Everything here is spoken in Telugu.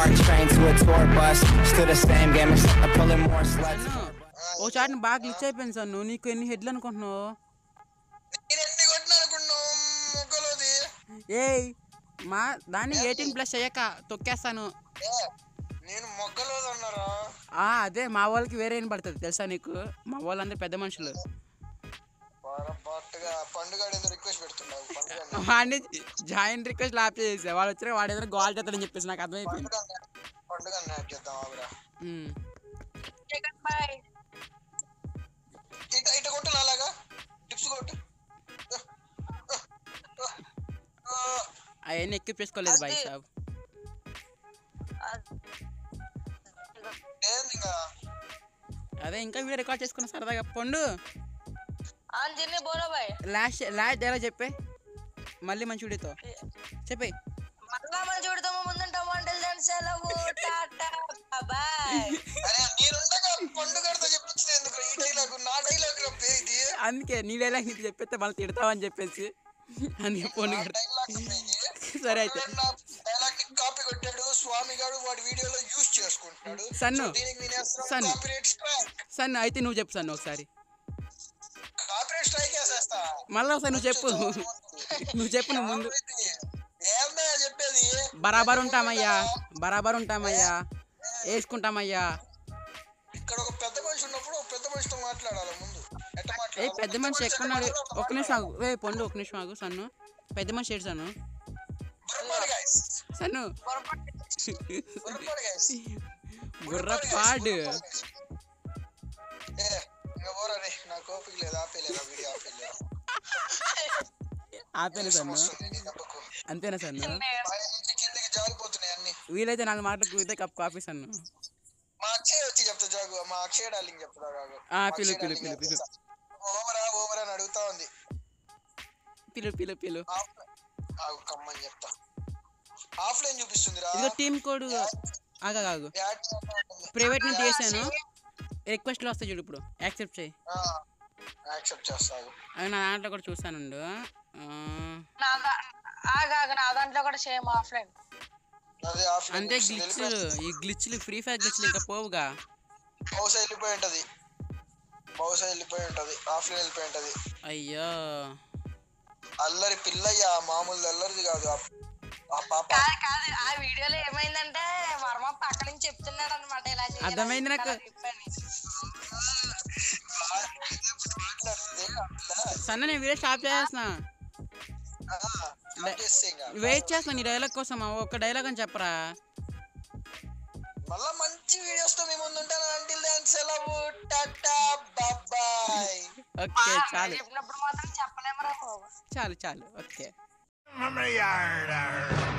Orange train to a tour bus. Still the same game, except I'm pulling more sluts. ఓ చాట్ బాగా గ్లిచ్ అయిపోయింది సన్ను నీకు ఎన్ని హెడ్లు అనుకుంటున్నావు నేను ఎన్ని కొట్టిన అనుకున్నావు మొగ్గలోది ఏయ్ మా దాన్ని ఎయిటీన్ ప్లస్ అయ్యాక తొక్కేస్తాను ఏ, నేను మొగ్గలోది అన్నారా ఆ, అదే మా వాళ్ళకి వేరే ఏం పడుతుంది తెలుసా నీకు మా వాళ్ళందరూ పెద్ద మనుషులు పొరపాటుగా పండుగ ఏదో రిక్వెస్ట్ పెడుతున్నావు పండుగ వాడిని జాయిన్ రిక్వెస్ట్ లాప్ చేసా వాడు వచ్చాక వాడు ఏదైనా గోల్ చేస్తాడని చెప్పేసి నాకు అర్థమైపోయింది పండుగ పండుగ యాడ్ చేద్దాం ఆవిరా ఉమ్. బాయ్ ఇట ఇట కొట్టు నాలాగా టిప్స్ కొట్టు అవన్నీ ఎక్కిప్ చేసుకోలేదు బాయ్ సాబ్ ఏంది ఇంకా అదే ఇంకా వీడియో రికార్డ్ చేసుకున్న సరదాగా పండు అంజని బోలో బాయ్ లాస్ట్ లాస్ట్ ఎలా చెప్పే మళ్ళీ మంచి వీడియోతో చెప్పే మళ్ళా మనం చూడతాము ముందుంటాం వంటలు దాని సెలవు టాటా బాయ్ అరే నేనుండగా పండుగతో చెప్పించింది ఎందుకు ఈ డైలాగ్ నా డైలాగ్ రబ్బే ఇది అందుకే నీ డైలాగ్ నీకు చెప్పేస్తే మళ్ళీ తిడతావని చెప్పేసి అందుకే పండు నా గారు డైలాగ్ రబ్బే ఇది సరే అయితే నా డైలాగ్ ని కాపీ కొట్టాడు స్వామి గారు వాడి వీడియోలో యూజ్ చేసుకుంటున్నాడు సన్ను. So దీనికి నేను వేస్తున్నాను సన్ను. కాపీరైట్ స్ట్రైక్ సన్ను అయితే నువ్వు చెప్పు సన్ను ఒకసారి కాపీరైట్ స్ట్రైక్ వేసేస్తా మళ్ళీ ఒకసారి నువ్వు చెప్పు నువ్వు చెప్పు నువ్వు ముందు ఏందా చెప్పేది బరాబర్ ఉంటామయ్యా బరాబర్ ఉంటామయ్యా వేసుకుంటామయ్యా ఇక్కడ ఒక పెద్ద మనిషి ఉన్నప్పుడు ఒక పెద్ద మనిషితో మాట్లాడాలి ముందు ఎట్ట ఏ మాట్లాడాలి పెద్ద మనిషి ఎక్కడున్నాడు ఒక నిమిషం ఆగు ఏ పండు ఒక నిమిషం ఆగు సన్ను పెద్ద మనిషి ఏడు సన్ను గుర్రపాడు guys. సన్ను గుర్రపాడు guys. గుర్రపాడు ఏ ఇంకా పోరా రే నాకు ఓపిక లేదు ఆపేలేదు వీడియో ఆపేలేదు ఆపేనా సన్ను వస్తుంది నీ దెబ్బకు అంతేనా సన్ను పై నుంచి కిందకి జారిపోతున్నాయి అన్ని వీలైతే నాలుగు మాటలు కుదితే కప్ కాఫీ సన్ను మా అక్షయ్ వచ్చి చెప్తా జాగు మా అక్షయ్ డార్లింగ్ చెప్తా జాగు ఆ, పిలు, పిలు, పిలు, పిలు. ఓవరా ఓవరా అని అడుగుతా ఉంది పిలు పిలు పిలు ఆఫ్- ఆగు కమ్మని చెప్తా ఆఫ్లైన్ చూపిస్తుందిరా ఇదిగో టీమ్ కోడ్ ఆగా ఆగు యాడ్ ప్రైవేట్ నుంచి చేశాను రిక్వెస్ట్లు వస్తాయి చూడు ఇప్పుడు యాక్సెప్ట్ చేయి యాక్సెప్ట్ చేస్తాగు అవి నా దాంట్లో కూడా చూస్తానుండు ఆ, నా దా- ఆగాగు నా దాంట్లో కూడా సేమ్ ఆఫ్లైన్ అదే ఆఫ్లైన్ అంతే గ్లిచ్లు ఈ గ్లిచ్లు ఫ్రీ ఫైర్ గ్లిచ్లు ఇంకా పోవుగా బహుశా వెళ్ళిపోయి ఉంటది బహుశా వెళ్ళిపోయి ఉంటది ఆఫ్లైన్ వెళ్ళిపోయి ఉంటది అయ్యో అల్లరి పిల్లయ్య మామూలు అల్లరిది కాదు ఆ- ఆ పాప కాదు కాదు ఆ వీడియోలో ఏమైందంటే వర్మ పక్క నుంచి చెప్తున్నాడు అనమాట ఇలా చేయాలి, అర్థమైంది నాకు. ఇలా తిప్పని. మాట్లాడుతుంది ఆ పిల్ల. సన్న నేను వీడియో స్టాప్ చేస్తున్నా ఆ, స్టాప్ చేస్తే ఇంకా. వెయిట్ చేస్తున్నా నీ డైలాగ్ కోసం ఒక డైలాగ్ అని చెప్పరా మళ్ళా మంచి వీడియోస్ తో మీ ముందు ఉంటాను అంటిల్ దాన్ సెలవు టాటా బాబాయ్ ఓకే చాలు చెప్పినప్పుడు మాత్రం చెప్పలేమరా బాబు చాలు చాలు ఓకే Mama yard.